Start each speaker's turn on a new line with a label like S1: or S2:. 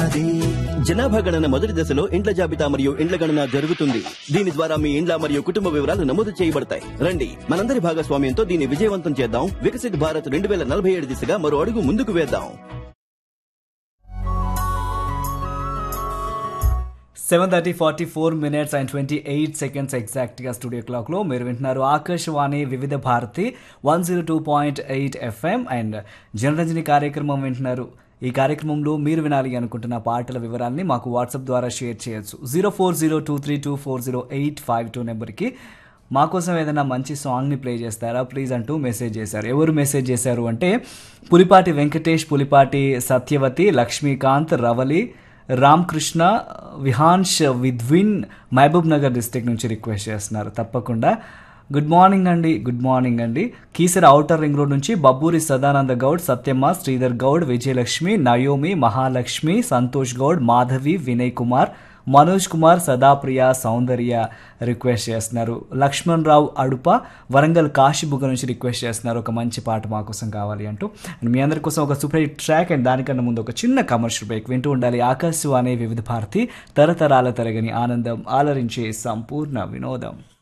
S1: ఉన్నది
S2: జనాభా గణన మొదటి దశలో ఇండ్ల జాబితా మరియు ఇండ్ల గణన జరుగుతుంది దీని ద్వారా మీ ఇండ్ల మరియు కుటుంబ వివరాలు నమోదు చేయబడతాయి రండి మనందరి భాగస్వామ్యంతో దీన్ని విజయవంతం చేద్దాం వికసిత్ భారత్ రెండు వేల నలభై ఏడు దిశగా మరో అడుగు ముందుకు వేద్దాం
S3: seven thirty forty four minutes and twenty eight seconds ఎగ్జాక్ట్గా స్టూడియో క్లాక్లో మీరు వింటున్నారు Akashvani Vividh Bharati one zero two point eight FM and Janaranjani కార్యక్రమం వింటున్నారు ఈ కార్యక్రమంలో మీరు వినాలి అనుకుంటున్న పాటల వివరాల్ని మాకు వాట్సాప్ ద్వారా షేర్ చేయొచ్చు zero four zero two three two four zero eight five two నెంబర్కి మా కోసం ఏదైనా మంచి సాంగ్ని ప్లే చేస్తారా ప్లీజ్ అంటూ మెసేజ్ చేశారు ఎవరు మెసేజ్ చేశారు అంటే పులిపాటి వెంకటేష్ పులిపాటి సత్యవతి లక్ష్మీకాంత్ రవలి రామకృష్ణ విహాన్ష్ విద్విన్ మహబూబ్ నగర్ డిస్టిక్ నుంచి రిక్వెస్ట్ చేస్తున్నారు తప్పకుండా గుడ్ మార్నింగ్ అండి గుడ్ మార్నింగ్ అండి కీసర ఔటర్ రింగ్ రోడ్ నుంచి బబ్బూరి సదానంద గౌడ్ సత్యమ్మ శ్రీధర్ గౌడ్ విజయలక్ష్మి నయోమి మహాలక్ష్మి సంతోష్ గౌడ్ మాధవి వినయ్ కుమార్ మనోజ్ కుమార్ సదాప్రియ సౌందర్య రిక్వెస్ట్ చేస్తున్నారు లక్ష్మణ్ రావు అడుప వరంగల్ కాశీబుగ్గ నుంచి రిక్వెస్ట్ చేస్తున్నారు ఒక మంచి పాట మా కోసం కావాలి అంటూ అండ్ మీ అందరి కోసం ఒక సూపర్ హిట్ ట్రాక్ అండ్ దానికన్నా ముందు ఒక చిన్న కమర్షియల్ బ్రేక్ వింటూ ఉండాలి ఆకాశవాణి వివిధ భారతి తరతరాల తరగని ఆనందం ఆలరించే సంపూర్ణ వినోదం